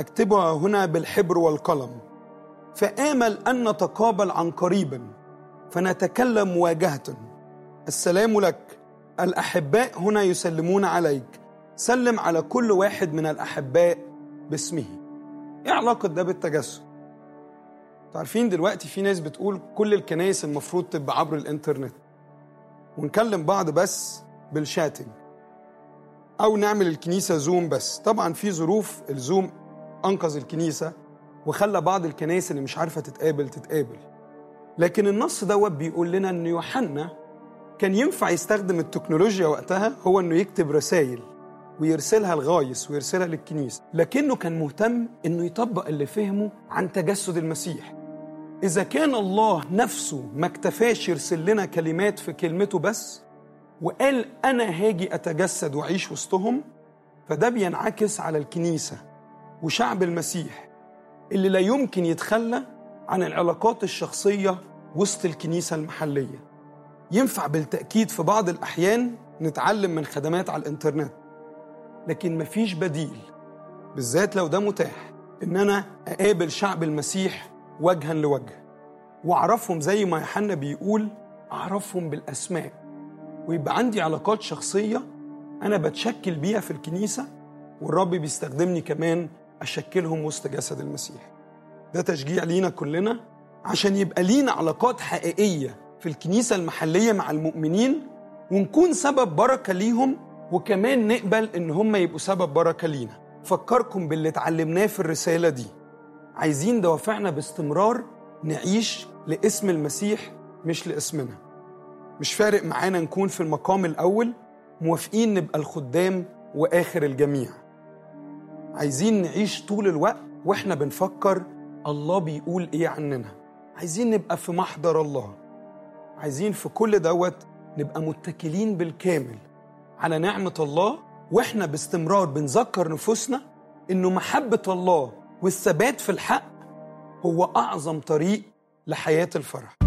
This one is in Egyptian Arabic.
أكتبها هنا بالحبر والقلم فآمل أن نتقابل عن قريب فنتكلم مواجهة السلام لك الأحباء هنا يسلمون عليك سلم على كل واحد من الأحباء باسمه إيه علاقة ده بالتجسد؟ عارفين دلوقتي في ناس بتقول كل الكنايس المفروض تبقى عبر الإنترنت ونكلم بعض بس بالشاتنج أو نعمل الكنيسة زوم بس طبعا في ظروف الزوم أنقذ الكنيسة وخلى بعض الكنائس اللي مش عارفة تتقابل تتقابل لكن النص دوت بيقول لنا ان يوحنا كان ينفع يستخدم التكنولوجيا وقتها هو انه يكتب رسائل ويرسلها لغايس ويرسلها للكنيسة لكنه كان مهتم انه يطبق اللي فهمه عن تجسد المسيح إذا كان الله نفسه ما اكتفاش يرسل لنا كلمات في كلمته بس وقال أنا هاجي أتجسد وأعيش وسطهم فده بينعكس على الكنيسة وشعب المسيح اللي لا يمكن يتخلى عن العلاقات الشخصية وسط الكنيسة المحلية ينفع بالتأكيد في بعض الأحيان نتعلم من خدمات على الإنترنت لكن مفيش بديل بالذات لو ده متاح إن أنا أقابل شعب المسيح وجها لوجه وأعرفهم زي ما يوحنا بيقول أعرفهم بالأسماء ويبقى عندي علاقات شخصية أنا بتشكل بيها في الكنيسة والرب بيستخدمني كمان أشكلهم وسط جسد المسيح ده تشجيع لينا كلنا عشان يبقى لينا علاقات حقيقية في الكنيسة المحلية مع المؤمنين ونكون سبب بركة ليهم وكمان نقبل إن هم يبقوا سبب بركة لينا فكركم باللي اتعلمناه في الرسالة دي عايزين دوافعنا باستمرار نعيش لاسم المسيح مش لاسمنا مش فارق معانا نكون في المقام الأول موافقين نبقى الخدام وآخر الجميع عايزين نعيش طول الوقت واحنا بنفكر الله بيقول ايه عننا عايزين نبقى في محضر الله عايزين في كل دوت نبقى متكلين بالكامل على نعمة الله واحنا باستمرار بنذكر نفوسنا انه محبة الله والثبات في الحق هو اعظم طريق لحياة الفرح